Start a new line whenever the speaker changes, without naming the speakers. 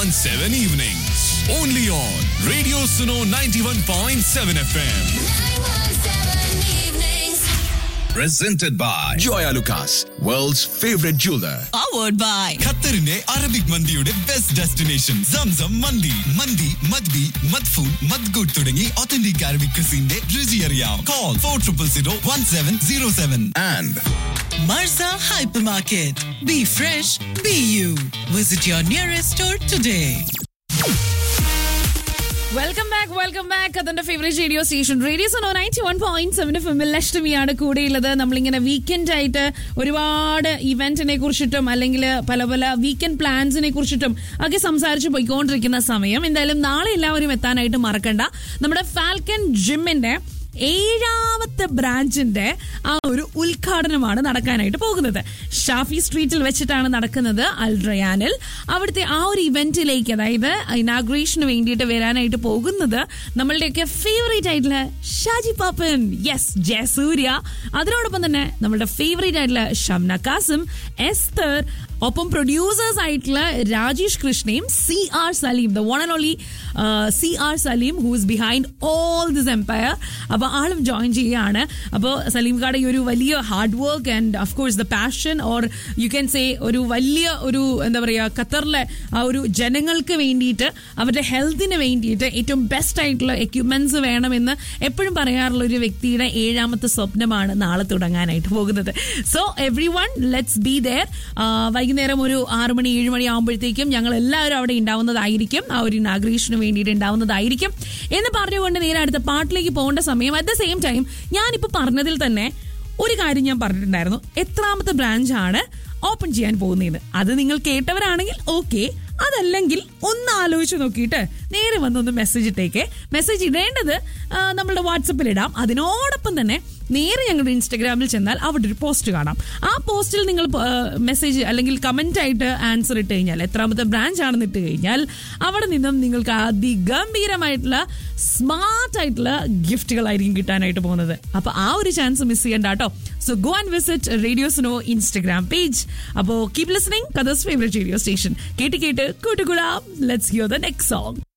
91.7 evenings. Only on Radio Suno 91.7 FM. Presented by Joya Lucas, world's favorite jeweler.
powered by
ഖത്തറിന്റെ Arabic മന്തിയുടെ best destination Zamzam മന്തി മന്തി മദ്ബി മദ്ഫൂൺ മദ്ഗുഡ് തുടങ്ങി ഒത്തന്റിക് അറബിക് ക്രിസിന്റെ രുചി അറിയാം call four triple zero one seven zero seven
And
Marza Hypermarket. Be fresh, be you. Visit your nearest store today.
Welcome back welcome back അതിന്റെ favourite radio station radio Suno ninety one point seven F എമ്മിൽ ലക്ഷ്മിയാണ് കൂടെയുള്ളത് നമ്മളിങ്ങനെ weekend ആയിട്ട് ഒരുപാട് ഇവന്റിനെ കുറിച്ചിട്ടും അല്ലെങ്കിൽ പല പല വീക്കെൻഡ് പ്ലാൻസിനെ കുറിച്ചിട്ടും ഒക്കെ സംസാരിച്ച് പോയിക്കൊണ്ടിരിക്കുന്ന സമയം എന്തായാലും നാളെ എല്ലാവരും എത്താനായിട്ട് മറക്കണ്ട നമ്മുടെ ഫാൽക്കൻ ജിമ്മിന്റെ ഏഴാമത്തെ ബ്രാഞ്ചിന്റെ ആ ഒരു ഉദ്ഘാടനമാണ് നടക്കാനായിട്ട് പോകുന്നത് ഷാഫി സ്ട്രീറ്റിൽ വെച്ചിട്ടാണ് നടക്കുന്നത് അൽറയാനിൽ അവിടുത്തെ ആ ഒരു ഇവന്റിലേക്ക് അതായത് ഇനാഗ്രേഷന് വേണ്ടിയിട്ട് വരാനായിട്ട് പോകുന്നത് നമ്മളുടെയൊക്കെ ഫേവറേറ്റ് ആയിട്ടുള്ള ഷാജി പാപ്പൻ യെസ് ജയസൂര്യ അതിനോടൊപ്പം തന്നെ നമ്മളുടെ ഫേവറേറ്റ് ആയിട്ടുള്ള ഷംന കാസിം എസ്തർ ഒപ്പം പ്രൊഡ്യൂസേഴ്സ് ആയിട്ടുള്ള രാജേഷ് കൃഷ്ണയും C R Saleem the one and only C R Saleem who is behind all this empire അപ്പോൾ ആളും ജോയിൻ ചെയ്യുകയാണ് അപ്പോൾ സലീം കാടെ ഈ ഒരു വലിയ hard work and of course the passion or you can say ഒരു വലിയ ഒരു എന്താ പറയുക ഖത്തറിലെ ആ ഒരു ജനങ്ങൾക്ക് വേണ്ടിയിട്ട് അവരുടെ ഹെൽത്തിന് വേണ്ടിയിട്ട് ഏറ്റവും ബെസ്റ്റ് ആയിട്ടുള്ള എക്യുപ്മെന്റ്സ് വേണമെന്ന് എപ്പോഴും പറയാറുള്ള ഒരു വ്യക്തിയുടെ ഏഴാമത്തെ സ്വപ്നമാണ് നാളെ തുടങ്ങാനായിട്ട് പോകുന്നത് so everyone let's be there വൈകുന്നേരം ഒരു ആറ് മണി ഏഴ് മണി ആകുമ്പോഴത്തേക്കും ഞങ്ങൾ എല്ലാവരും അവിടെ ഉണ്ടാവുന്നതായിരിക്കും ആ ഒരു ഇനാഗ്രേഷന് വേണ്ടിയിട്ട് ഉണ്ടാവുന്നതായിരിക്കും എന്ന് പറഞ്ഞുകൊണ്ട് നേരെ അടുത്ത പാട്ടിലേക്ക് പോകേണ്ട സമയം അറ്റ് ദ സെയിം ടൈം ഞാനിപ്പോൾ പറഞ്ഞതിൽ തന്നെ ഒരു കാര്യം ഞാൻ പറഞ്ഞിട്ടുണ്ടായിരുന്നു എത്രാമത്തെ ബ്രാഞ്ചാണ് ഓപ്പൺ ചെയ്യാൻ പോകുന്നതെന്ന് അത് നിങ്ങൾ കേട്ടവരാണെങ്കിൽ ഓക്കെ അതല്ലെങ്കിൽ ഒന്ന് ആലോചിച്ച് നോക്കിയിട്ട് നേരെ വന്നൊന്ന് മെസ്സേജ് ഇട്ടേക്ക് മെസ്സേജ് ഇടേണ്ടത് ആ, നമ്മളുടെ വാട്സപ്പിൽ ഇടാം അതിനോടൊപ്പം തന്നെ നേരെ ഞങ്ങളുടെ ഇൻസ്റ്റഗ്രാമിൽ ചെന്നാൽ അവിടെ ഒരു പോസ്റ്റ് കാണാം ആ പോസ്റ്റിൽ നിങ്ങൾ മെസ്സേജ് അല്ലെങ്കിൽ കമന്റ് ആയിട്ട് ആൻസർ ഇട്ട് കഴിഞ്ഞാൽ എത്രാമത്തെ ബ്രാഞ്ച് ആണെന്ന് ഇട്ട് കഴിഞ്ഞാൽ അവിടെ നിന്നും നിങ്ങൾക്ക് അതിഗംഭീരമായിട്ടുള്ള സ്മാർട്ട് ആയിട്ടുള്ള ഗിഫ്റ്റുകളായിരിക്കും കിട്ടാനായിട്ട് പോകുന്നത് അപ്പൊ ആ ഒരു ചാൻസ് മിസ് ചെയ്യണ്ട കേട്ടോ so go and visit radio Suno Instagram page അപ്പോ keep listening Qatar's favourite radio station കേട്ട് കേട്ട് കൂട്ടുകൂടാം let's hear the next song